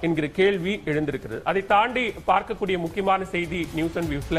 என்கிற கேள்வி எழுந்திருக்கிறது அதை தாண்டி பார்க்கக்கூடிய முக்கியமான செய்தி நியூஸ் அண்ட் வியூஸ்ல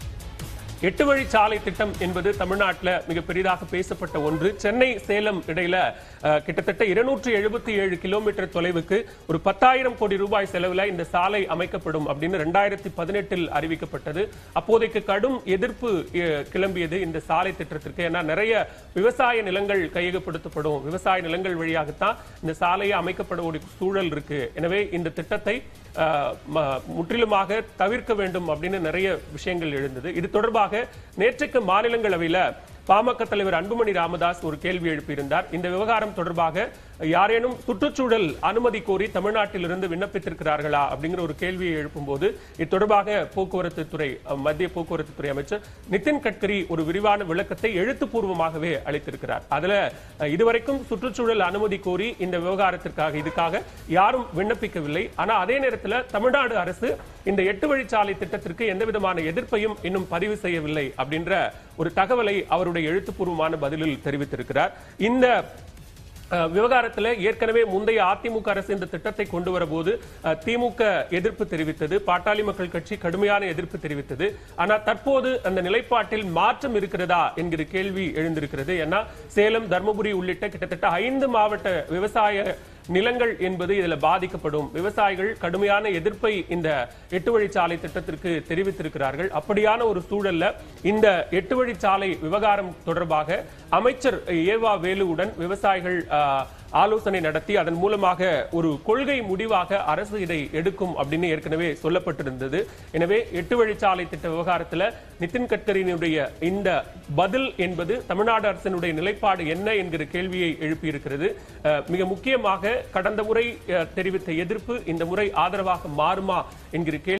எட்டு வழி சாலை திட்டம் என்பது தமிழ்நாட்டில் மிக பெரிதாக பேசப்பட்ட ஒன்று சென்னை சேலம் இடையில அஹ், கிட்டத்தட்ட இருநூற்றி எழுபத்தி ஏழு கிலோமீட்டர் தொலைவுக்கு ஒரு பத்தாயிரம் கோடி ரூபாய் செலவுல இந்த சாலை அமைக்கப்படும் அப்படின்னு ரெண்டாயிரத்தி பதினெட்டில் அறிவிக்கப்பட்டது அப்போதைக்கு கடும் எதிர்ப்பு அஹ், கிளம்பியது இந்த சாலை திட்டத்திற்கு ஏன்னா நிறைய விவசாய நிலங்கள் கையகப்படுத்தப்படும் விவசாய நிலங்கள் வழியாகத்தான் இந்த சாலையை அமைக்கப்படக்கூடிய சூழல் இருக்கு எனவே இந்த திட்டத்தை அஹ், ம- முற்றிலுமாக தவிர்க்க வேண்டும் அப்படின்னு நிறைய விஷயங்கள் எழுந்தது இது தொடர்பாக நேற்றுக்கு மாநிலங்களவையில பாமக தலைவர் அன்புமணி ராமதாஸ் ஒரு கேள்வி எழுப்பியிருந்தார் இந்த விவகாரம் தொடர்பாக யாரேனும் சுற்றுச்சூழல் அனுமதி கோரி தமிழ்நாட்டிலிருந்து விண்ணப்பித்திருக்கிறார்களா அப்படிங்கிற ஒரு கேள்வியை எழுப்பும்போது இது தொடர்பாக போக்குவரத்து துறை அஹ், மத்திய போக்குவரத்து துறை அமைச்சர் நிதின் கட்கரி ஒரு விரிவான விளக்கத்தை எழுத்துப்பூர்வமாகவே அளித்திருக்கிறார் அதுல அஹ், இதுவரைக்கும் சுற்றுச்சூழல் அனுமதி கோரி இந்த விவகாரத்திற்காக இதுக்காக யாரும் விண்ணப்பிக்கவில்லை ஆனா அதே நேரத்துல தமிழ்நாடு அரசு இந்த எட்டு வழிச்சாலை திட்டத்திற்கு எந்த விதமான எதிர்ப்பையும் இன்னும் பதிவு செய்யவில்லை அப்படின்ற ஒரு தகவலை அவருடைய எழுத்துப்பூர்வமான பதிலில் தெரிவித்திருக்கிறார் இந்த அஹ், விவகாரத்துல ஏற்கனவே முந்தைய அதிமுக அரசு இந்த திட்டத்தை கொண்டு வரபோது அஹ், திமுக எதிர்ப்பு தெரிவித்தது பாட்டாளி மக்கள் கட்சி கடுமையான எதிர்ப்பு தெரிவித்தது ஆனா தற்போது அந்த நிலைப்பாட்டில் மாற்றம் இருக்கிறதா என்கிற கேள்வி எழுந்திருக்கிறது ஏன்னா சேலம் தர்மபுரி உள்ளிட்ட கிட்டத்தட்ட ஐந்து மாவட்ட விவசாய நிலங்கள் என்பது இதுல பாதிக்கப்படும் விவசாயிகள் கடுமையான எதிர்ப்பை இந்த எட்டு வழிச்சாலை திட்டத்திற்கு தெரிவித்திருக்கிறார்கள் அப்படியான ஒரு சூழல்ல இந்த எட்டு வழிச்சாலை விவகாரம் தொடர்பாக அமைச்சர் ஏவா வேலுவுடன் விவசாயிகள் ஆஹ், ஆலோசனை நடத்தி அதன் மூலமாக ஒரு கொள்கை முடிவாக அரசு இதை எடுக்கும் அப்படின்னு ஏற்கனவே சொல்லப்பட்டிருந்தது எனவே எட்டு வழிச்சாலை திட்ட விவகாரத்துல நிதின் கட்கரியினுடைய இந்த பதில் என்பது தமிழ்நாடு அரசினுடைய நிலைப்பாடு என்ன என்கிற கேள்வியை எழுப்பியிருக்கிறது அஹ், மிக முக்கியமாக கடந்த முறை அஹ், தெரிவித்த எதிர்ப்பு இந்த முறை ஆதரவாக மாறுமா என்கிற கேள்வி